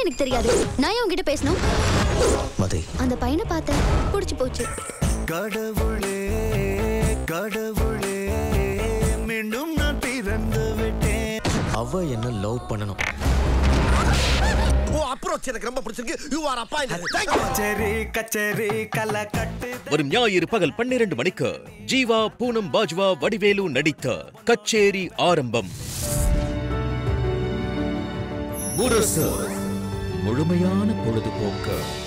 எனக்கு தெரியாது நான் ஏன் உங்ககிட்ட பேசணும் மதி அந்த பையனை பார்த்தேன் பிடிச்சு போச்சு கடவுளே கடவுளே மீண்டும் நான் பிறந்து விட்டேன் அவ என்ன லவ் பண்ணணும் ஓ அப்ரோச் எனக்கு ரொம்ப பிடிச்சிருக்கு யூ ஆர் அப்பா கச்சேரி கச்சேரி கலை கட்டு வரும் ஞாயிறு பகல் பன்னிரண்டு மணிக்கு ஜீவா பூனம் பாஜ்வா வடிவேலு நடித்த கச்சேரி ஆரம்பம் முரசு முழுமையான பொழுதுபோக்கு